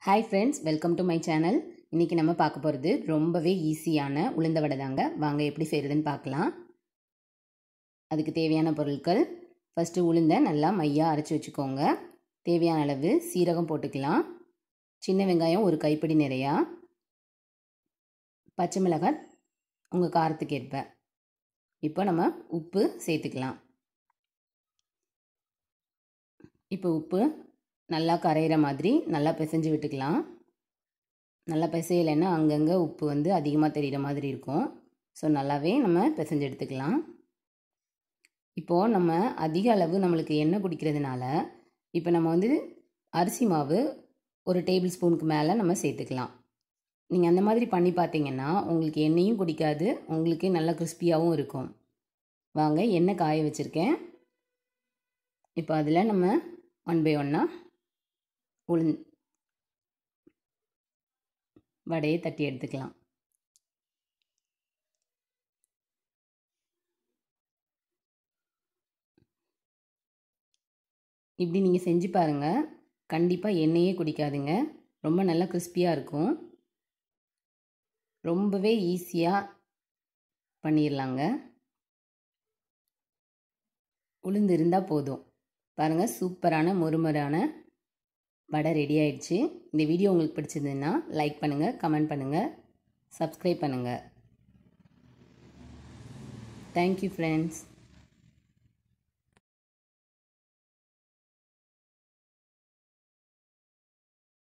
hi friends welcome to my channel இன்றைக்கி நம்ம பார்க்க போகிறது ரொம்பவே ஈஸியான உளுந்த வடை தாங்க வாங்க எப்படி செய்கிறதுன்னு பார்க்கலாம் அதுக்கு தேவையான பொருட்கள் ஃபஸ்ட்டு உளுந்தை நல்லா மையாக அரைச்சி வச்சுக்கோங்க தேவையான அளவு சீரகம் போட்டுக்கலாம் சின்ன வெங்காயம் ஒரு கைப்பிடி நிறையா பச்சை மிளகாய் உங்கள் காரத்துக்கு ஏற்ப இப்போ நம்ம உப்பு சேர்த்துக்கலாம் இப்போ உப்பு நல்லா கரையிற மாதிரி நல்லா பிசைஞ்சு விட்டுக்கலாம் நல்லா பிசையலைன்னா அங்கங்கே உப்பு வந்து அதிகமாக தெரிகிற மாதிரி இருக்கும் ஸோ நல்லாவே நம்ம பிசைஞ்சு எடுத்துக்கலாம் இப்போது நம்ம அதிக அளவு நம்மளுக்கு எண்ணெய் குடிக்கிறதுனால இப்போ நம்ம வந்து அரிசி மாவு ஒரு டேபிள் ஸ்பூனுக்கு மேலே நம்ம சேர்த்துக்கலாம் நீங்கள் அந்த மாதிரி பண்ணி பார்த்தீங்கன்னா உங்களுக்கு எண்ணெயும் குடிக்காது உங்களுக்கு நல்லா கிறிஸ்பியாகவும் இருக்கும் வாங்க எண்ணெய் காய வச்சுருக்கேன் இப்போ அதில் நம்ம ஒன் பை ஒன்னாக உளுந் வடையை தட்டி எடுத்துக்கலாம் இப்படி நீங்கள் செஞ்சு பாருங்கள் கண்டிப்பாக எண்ணெயே குடிக்காதுங்க ரொம்ப நல்லா கிறிஸ்பியாக இருக்கும் ரொம்பவே ஈஸியாக பண்ணிடலாங்க உளுந்து இருந்தால் போதும் பாருங்கள் சூப்பரான மொறுமொறான வடை ரெடி ஆயிடுச்சு இந்த வீடியோ உங்களுக்கு பிடிச்சிருந்ததுன்னா லைக் பண்ணுங்கள் கமெண்ட் பண்ணுங்கள் சப்ஸ்கிரைப் பண்ணுங்கள் தேங்க்யூ ஃப்ரெண்ட்ஸ்